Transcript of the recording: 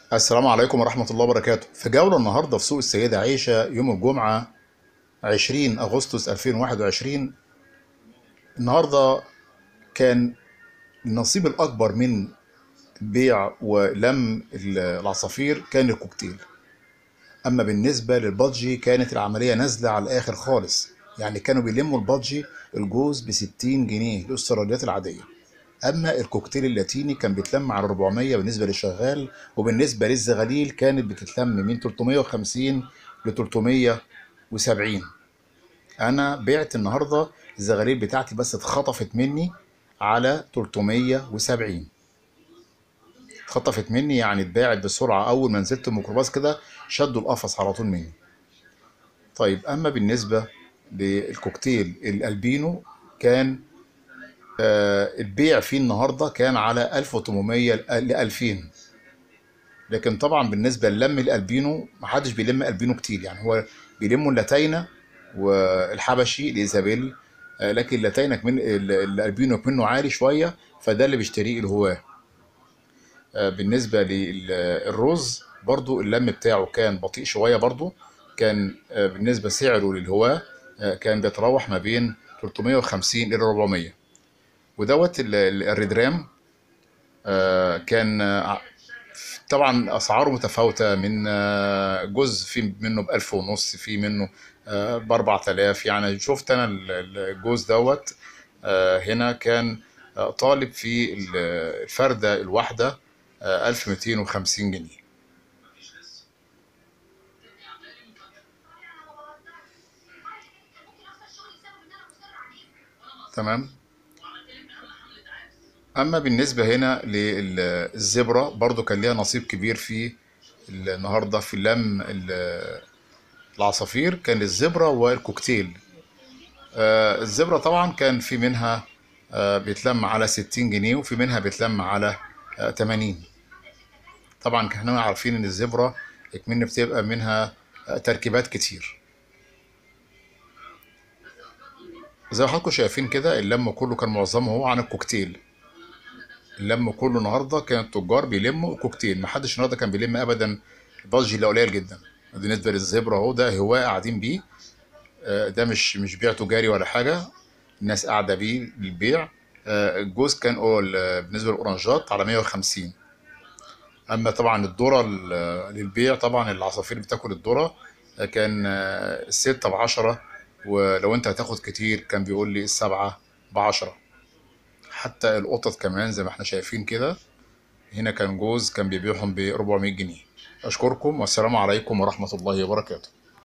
السلام عليكم ورحمة الله وبركاته في جولة النهاردة في سوق السيدة عائشة يوم الجمعة 20 أغسطس 2021 النهاردة كان النصيب الأكبر من بيع ولم العصافير كان الكوكتيل أما بالنسبة للبادجي كانت العملية نازلة على الآخر خالص يعني كانوا بيلموا البادجي الجوز ب 60 جنيه الاستراليات العادية اما الكوكتيل اللاتيني كان بيتلم على 400 بالنسبه للشغال وبالنسبه للزغاليل كانت بتتلم من 350 ل 370 انا بعت النهارده الزغاليل بتاعتي بس اتخطفت مني على 370 اتخطفت مني يعني اتباعت بسرعه اول ما نزلت الميكروباص كده شدوا القفص على طول مني طيب اما بالنسبه للكوكتيل الالبينو كان آه، البيع فيه النهارده كان على 1800 ل 2000 لكن طبعا بالنسبه للم الالبينو محدش بيلم البينو كتير يعني هو بيلموا اللاتينا والحبشي الايزابيل آه، لكن اللاتينا من ال- الالبينو منه عالي شويه فده اللي بيشتريه الهواه آه، بالنسبه للرز برضو اللم بتاعه كان بطيء شويه برضو كان آه، بالنسبه سعره للهواه آه، كان بيتراوح ما بين 350 الى 400 ودوت ال- ال- الريدرام آه، كان آه، طبعا اسعاره متفاوته من آه، جزء في منه بألف ونص في منه ب 4000 يعني شفت انا ال- ال- الجوز دوت آه، هنا كان آه، طالب في ال- الفردة الواحدة آه، 1250 جنيه تمام اما بالنسبه هنا للزبرة برضو كان ليها نصيب كبير في النهارده في لم ال- العصافير كان الزبرة والكوكتيل آه، الزبرة طبعا كان في منها آه، بيتلم على 60 جنيه وفي منها بيتلم على آه، 80 طبعا كنا عارفين ان الزبرة اكمن بتبقى منها آه، تركيبات كتير زي ما حضراتكم شايفين كده اللم كله كان معظمه هو عن الكوكتيل اللم كله النهارده كان التجار بيلموا كوكتيل محدش النهارده كان بيلم ابدا بادجي الا قليل جدا بالنسبه للزبرة اهو ده هواة قاعدين بيه آه، ده مش مش بيع تجاري ولا حاجه الناس قاعده بيه للبيع آه، الجوز كان أول آه، بالنسبه للاورنجات على 150 اما طبعا الذره ال- للبيع طبعا العصافير بتاكل الذره آه، كان آه، الستة بعشرة ولو انت هتاخد كتير كان بيقول لي السبعة بعشرة حتى القطط كمان زي ما احنا شايفين كده هنا كان جوز كان بيبيعهم ب 400 جنيه اشكركم والسلام عليكم ورحمة الله وبركاته